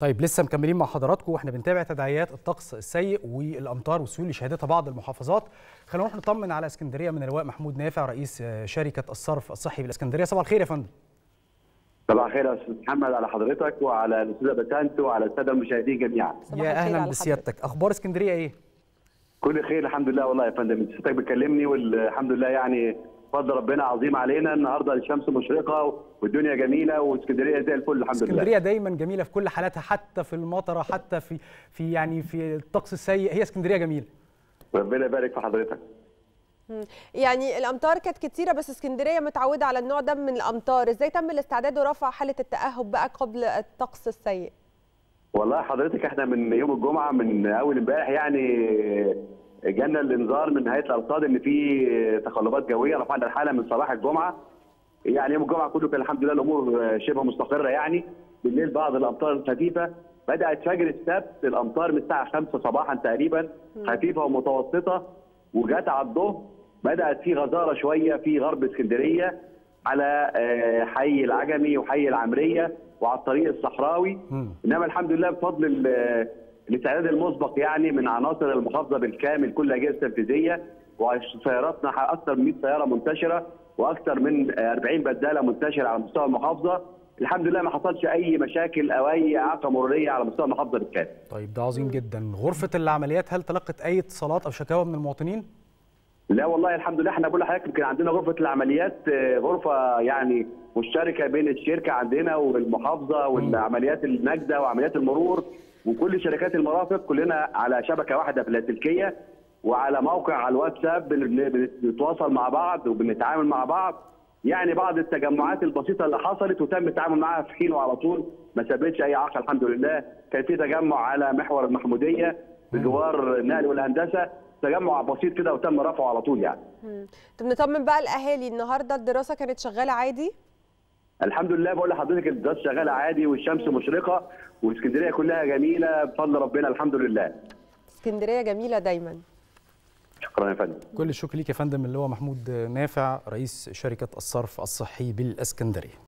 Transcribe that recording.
طيب لسه مكملين مع حضراتكم واحنا بنتابع تداعيات الطقس السيء والامطار والسيول اللي شهدتها بعض المحافظات خلونا نروح نطمن على اسكندريه من اللواء محمود نافع رئيس شركه الصرف الصحي بالاسكندريه صباح الخير يا فندم صباح الخير يا استاذ محمد على حضرتك وعلى الاستاذه بسانت وعلى الساده المشاهدين جميعا يا اهلا بسيادتك اخبار اسكندريه ايه كل خير الحمد لله والله يا فندم سيادتك بتكلمني والحمد لله يعني فضل ربنا عظيم علينا النهارده الشمس مشرقه والدنيا جميله واسكندريه زي الفل الحمد لله اسكندريه دايما جميله في كل حالاتها حتى في المطره حتى في في يعني في الطقس السيء هي اسكندريه جميله ربنا يبارك في حضرتك يعني الامطار كانت كتيره بس اسكندريه متعوده على النوع ده من الامطار ازاي تم الاستعداد ورفع حاله التاهب بقى قبل الطقس السيء والله حضرتك احنا من يوم الجمعه من اول امبارح يعني جانا الانذار من هيئه الارصاد ان في تقلبات جويه رفعنا الحاله من صباح الجمعه يعني يوم الجمعه كله كان الحمد لله الامور شبه مستقره يعني بالليل بعض الامطار الخفيفه بدات فجر السبت الامطار من الساعه 5 صباحا تقريبا خفيفه ومتوسطه وجت على الظهر بدات في غزاره شويه في غرب اسكندريه على حي العجمي وحي العمريه وعلى الطريق الصحراوي انما الحمد لله بفضل الاستعداد المسبق يعني من عناصر المحافظه بالكامل كل الاجهزه التنفيذيه وسياراتنا اكثر من 100 سياره منتشره واكثر من 40 بداله منتشره على مستوى المحافظه الحمد لله ما حصلش اي مشاكل او اي اعاقه مروريه على مستوى المحافظه بالكامل. طيب ده عظيم جدا، غرفه العمليات هل تلقت اي اتصالات او شكاوى من المواطنين؟ لا والله الحمد لله احنا بقول لحضرتك يمكن عندنا غرفه العمليات غرفه يعني مشتركه بين الشركه عندنا والمحافظه والعمليات النجده وعمليات المرور وكل شركات المرافق كلنا على شبكه واحده في اللاسلكيه وعلى موقع على الواتساب بنتواصل مع بعض وبنتعامل مع بعض يعني بعض التجمعات البسيطه اللي حصلت وتم التعامل معاها في حين وعلى طول ما سببتش اي عاقه الحمد لله كان في تجمع على محور المحموديه بجوار النقل والهندسه تجمع بسيط كده وتم رفعه على طول يعني. طب نطمن بقى الاهالي النهارده الدراسه كانت شغاله عادي؟ الحمد لله بقول لحضرتك الدراسه شغاله عادي والشمس مشرقه واسكندريه كلها جميله بفضل ربنا الحمد لله. اسكندريه جميله دايما. شكرا يا فندم. كل الشكر ليك يا فندم اللي هو محمود نافع رئيس شركه الصرف الصحي بالاسكندريه.